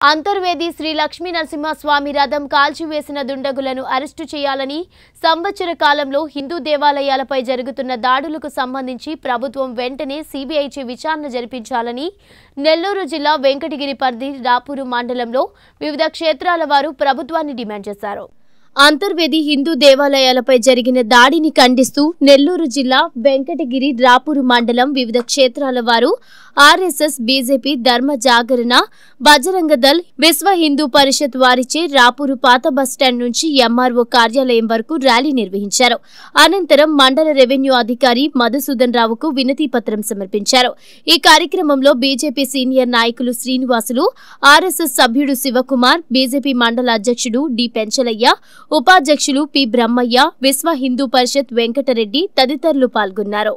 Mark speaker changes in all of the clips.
Speaker 1: అంతర్వేది శ్రీ లక్ష్మీ నరసింహస్వామి రథం కాల్చివేసిన దుండగులను అరెస్టు చేయాలని సంవత్సర కాలంలో హిందూ దేవాలయాలపై జరుగుతున్న దాడులకు సంబంధించి ప్రభుత్వం వెంటనే సిబిఐచే విచారణ జరిపించాలని నెల్లూరు జిల్లా వెంకటగిరి పరిధి రాపూరు మండలంలో వివిధ క్షేత్రాల వారు ప్రభుత్వాన్ని డిమాండ్ చేశారు అంతర్వేది హిందూ దేవాలయాలపై జరిగిన దాడిని ఖండిస్తూ నెల్లూరు జిల్లా వెంకటగిరి రాపూరు మండలం వివిధ క్షేత్రాల వారు ఆర్ఎస్ఎస్ బీజేపీ ధర్మ జాగరణ బజరంగ దళ్ విశ్వ హిందూ పరిషత్ వారిచే రాపూరు పాత బస్టాండ్ నుంచి ఎంఆర్ఓ కార్యాలయం వరకు ర్యాలీ నిర్వహించారు అనంతరం మండల రెవెన్యూ అధికారి మధుసూదన్ రావుకు వినతి పత్రం సమర్పించారు ఈ కార్యక్రమంలో బీజేపీ సీనియర్ నాయకులు శ్రీనివాసులు ఆర్ఎస్ఎస్ సభ్యుడు శివకుమార్ బీజేపీ మండల అధ్యక్షుడు డి పెంచలయ్య ఉపాధ్యక్షులు పి బ్రహ్మయ్య విశ్వ హిందూ పరిషత్ వెంకటరెడ్డి తదితరులు పాల్గొన్నారు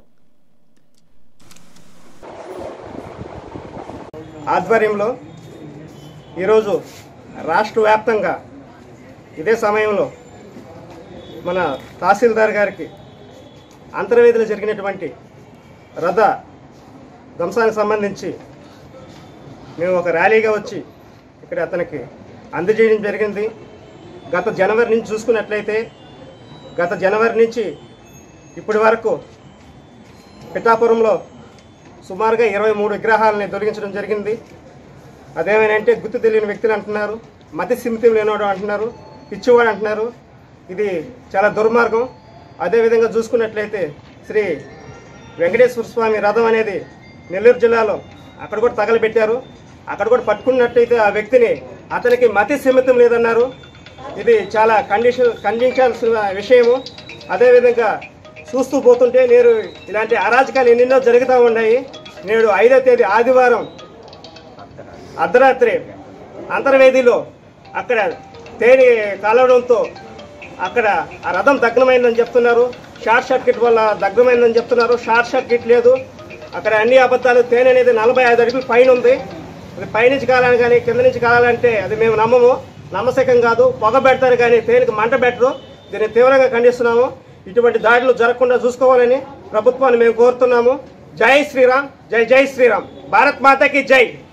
Speaker 2: ఆధ్వర్యంలో ఈరోజు రాష్ట్ర వ్యాప్తంగా ఇదే సమయంలో మన తహసీల్దార్ గారికి అంతర్వేదిలో జరిగినటువంటి రథ ధ్వంసానికి సంబంధించి మేము ఒక ర్యాలీగా వచ్చి ఇక్కడ అతనికి అందజేయడం జరిగింది గత జనవరి నుంచి చూసుకున్నట్లయితే గత జనవరి నుంచి ఇప్పటి వరకు పిఠాపురంలో సుమారుగా ఇరవై మూడు విగ్రహాలని తొలగించడం జరిగింది అదేమైనంటే గుర్తు తెలియని వ్యక్తులు అంటున్నారు మతి సిమితం లేనివాడు అంటున్నారు పిచ్చివాడు అంటున్నారు ఇది చాలా దుర్మార్గం అదేవిధంగా చూసుకున్నట్లయితే శ్రీ వెంకటేశ్వర స్వామి రథం అనేది నెల్లూరు జిల్లాలో అక్కడ కూడా తగలబెట్టారు అక్కడ కూడా పట్టుకున్నట్లయితే ఆ వ్యక్తిని అతనికి మతి సిమితం లేదన్నారు ఇది చాలా కండిషన్ ఖండించాల్సిన విషయము అదేవిధంగా చూస్తూ పోతుంటే నేడు ఇలాంటి అరాచకాలు ఎన్నెన్నో జరుగుతూ ఉన్నాయి నేడు ఐదో తేదీ ఆదివారం అర్ధరాత్రి అంతర్వేదిలో అక్కడ తేనె కాలవడంతో అక్కడ ఆ రథం దగ్నమైందని చెప్తున్నారు షార్ట్ సర్క్యూట్ వల్ల దగ్నమైందని చెప్తున్నారు షార్ట్ సర్క్యూట్ లేదు అక్కడ అన్ని అబద్ధాలు తేనె అనేది నలభై ఐదు అడుగులు పైన ఉంది అది పైనుంచి కాలాలని కానీ కింద నుంచి కాలాలంటే అది మేము నమ్మము నమ్మశకం కాదు పొగ పెడతారు కానీ తేనెకి మంట పెట్టరు దీన్ని తీవ్రంగా ఖండిస్తున్నాము ఇటువంటి దాడులు జరగకుండా చూసుకోవాలని ప్రభుత్వాన్ని మేము కోరుతున్నాము జై శ్రీరామ్ జై జై శ్రీరామ్ భారత్ మాతకి జై